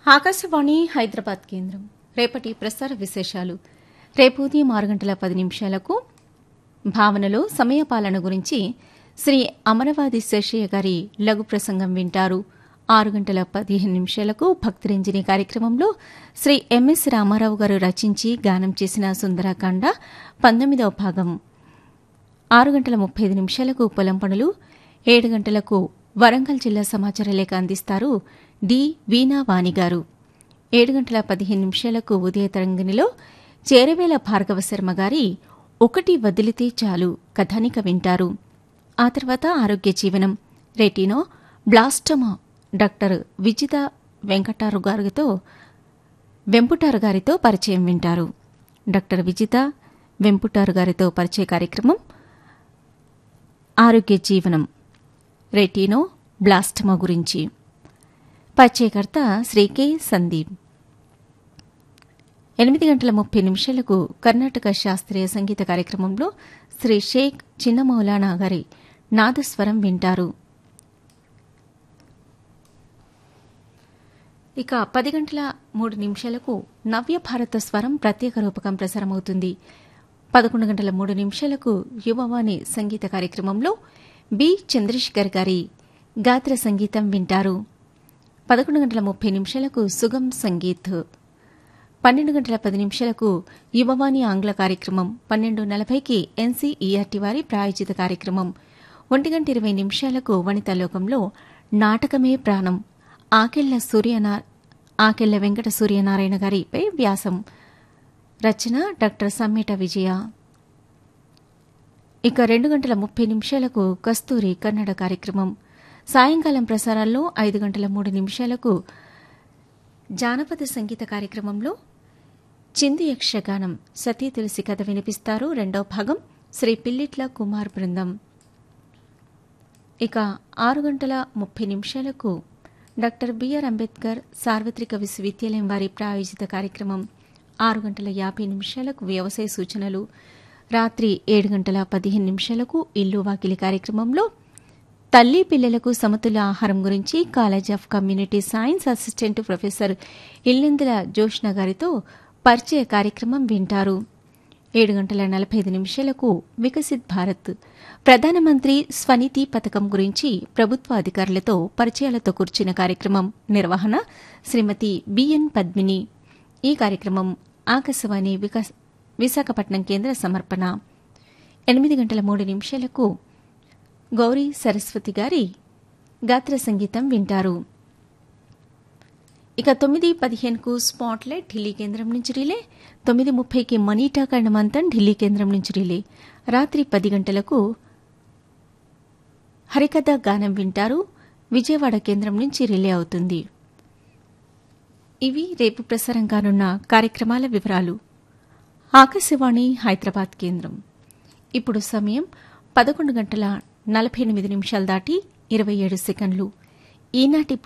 ఆకాశవాణి హైదరాబాద్ కేంద్రం రేపటి ప్రసార విశేషాలు రేపు ఉదయం ఆరు గంటల పది నిమిషాలకు భావనలో సమయపాలన గురించి శ్రీ అమరవాది శేషయ్య గారి లఘు ప్రసంగం వింటారు ఆరు గంటల పదిహేను నిమిషాలకు భక్తిరంజని కార్యక్రమంలో శ్రీ ఎంఎస్ రామారావు గారు రచించి గానం చేసిన సుందరాకాండ పంతొమ్మిదవ భాగం ఆరు గంటల ముప్పై ఐదు నిమిషాలకు పొలం పనులు ఏడు గంటలకు వరంగల్ జిల్లా సమాచార లేఖ అందిస్తారు డి వీణా వాణి గారు ఏడు గంటల పదిహేను నిమిషాలకు ఉదయ తరంగిణిలో చేరవేల భార్గవ శర్మ గారి ఒకటి వదిలితే చాలు కథానిక వింటారు ఆ తర్వాత ఆరోగ్య జీవనం రెటీనో బ్లాస్టమా డాక్టర్ విజిత వెంకటారు గారితో వెంపుటారు గారితో పరిచయం వింటారు డాక్టర్ విజిత వెంపుటారు గారితో పరిచయ కార్యక్రమం ఆరోగ్య జీవనం రెటీనో బ్లాస్టమా గురించి పరిచయకర్త శ్రీ కె సందీప్ ఎనిమిది గంటల ముప్పై నిమిషాలకు కర్ణాటక శాస్త్రీయ సంగీత కార్యక్రమంలో శ్రీ షేక్ చిన్న మౌలానా గారి నాదస్వరం వింటారు ఇక పది గంటల మూడు నిమిషాలకు నవ్య భారత స్వరం ప్రత్యేక రూపకం ప్రసారమవుతుంది పదకొండు గంటల మూడు నిమిషాలకు యువవాణి సంగీత కార్యక్రమంలో బి చంద్రశేఖర్ గారి గాత్ర సంగీతం వింటారు పదకొండు గంటల ముప్పై నిమిషాలకు సుగం సంగీత్ పన్నెండు గంటల పది నిమిషాలకు యువవాణి ఆంగ్ల కార్యక్రమం పన్నెండు నలభైకి ఎన్సీఈఆర్టీ వారి ప్రాయోజిత కార్యక్రమం ఒంటి గంట ఇరవై నిమిషాలకు వనితా లోకంలో నాటకమే ప్రాణం ఆకెళ్ల సూర్యనా ఆకెళ్ల వెంకట సూర్యనారాయణ గారిపై వ్యాసం రచన డాక్టర్ సమ్మేట విజయ ఇక రెండు గంటల ముప్పై నిమిషాలకు కస్తూరి కన్నడ కార్యక్రమం సాయంకాలం ప్రసారాల్లో ఐదు గంటల మూడు నిమిషాలకు జానపద సంగీత కార్యక్రమంలో చింది యక్షగానం సతీ తులసి కథ వినిపిస్తారు రెండవ భాగం శ్రీ పిల్లిట్ల కుమార్ బృందం ఇక ఆరు గంటల ముప్పై నిమిషాలకు డాక్టర్ బిఆర్ అంబేద్కర్ సార్వత్రిక విశ్వవిద్యాలయం వారి ప్రాయోజిత కార్యక్రమం ఆరు గంటల యాభై నిమిషాలకు వ్యవసాయ సూచనలు రాత్రి ఏడు గంటల పదిహేను నిమిషాలకు ఇల్లు వాకిలి కార్యక్రమంలో తల్లి పిల్లలకు సమతుల్య ఆహారం గురించి college of community science assistant professor Illendula Jyoshna గారితో పరిచయ కార్యక్రమం వింటారు ఏడు గంటల నలభై ఐదు నిమిషాలకు వికసిత్ భారత్ ప్రధానమంత్రి స్వనిధి పథకం గురించి ప్రభుత్వ అధికారులతో పరిచయాలతో కూర్చిన కార్యక్రమం నిర్వహణ శ్రీమతి బిఎన్ పద్మిని ఈ కార్యక్రమం ఆకాశవాణి విశాఖపట్నం కేంద్ర సమర్పణ ఎనిమిది గంటల మూడు నిమిషాలకు గౌరీ సరస్వతి గారి గాత్ర సంగీతం వింటారు ఇక తొమ్మిది పదిహేనుకు స్పాట్లైట్ ఢిల్లీ కేంద్రం నుంచి రిలే తొమ్మిది ముప్పైకి మనీటా కండమంతం ఢిల్లీ కేంద్రం నుంచి రిలే రాత్రి పది గంటలకు హరికథ గానం వింటారు విజయవాడ కేంద్రం నుంచి రిలే అవుతుంది ఇవి రేపు ప్రసారం కానున్న కార్యక్రమాల వివరాలు ఆకాశవాణి హైదరాబాద్ కేంద్రం ఇప్పుడు సమయం పదకొండు గంటల నలభై ఎనిమిది నిమిషాలు దాటి ఇరవై ఏడు సెకండ్లు ఈనాటి